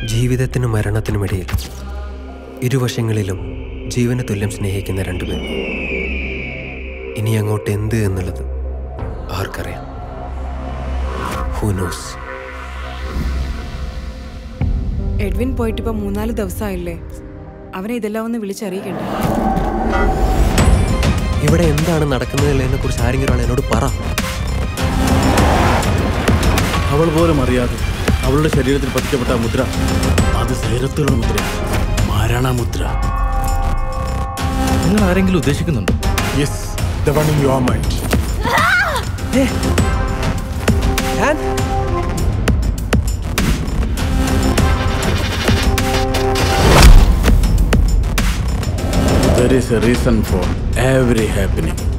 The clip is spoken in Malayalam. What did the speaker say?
ജീവിതത്തിനും മരണത്തിനുമിടയിൽ ഇരുവശങ്ങളിലും ജീവന് തുല്യം സ്നേഹിക്കുന്ന രണ്ടുപേർ ഇനി അങ്ങോട്ട് എന്ത് എന്നുള്ളത് ആർക്കറിയാം ഹൂനോസ് എഡ്വിൻ പോയിട്ട് ഇപ്പൊ മൂന്നാല് ദിവസമായില്ലേ അവനെ ഇതെല്ലാം ഒന്ന് വിളിച്ചറിയിക്കണ്ടേ ഇവിടെ എന്താണ് നടക്കുന്നതിനെ കുറിച്ച് ആരെങ്കിലും ഒരാൾ എന്നോട് പറ അവൾ പോലും അറിയാതെ അവളുടെ ശരീരത്തിൽ പതിക്കപ്പെട്ട ആ മുദ്ര അത് സൈരത്തുള്ള മുദ്രയാണ് മാരാണ മുദ്ര നിങ്ങൾ ആരെങ്കിലും ഉദ്ദേശിക്കുന്നുണ്ടോ yes the one in your mind There is a reason for every happening.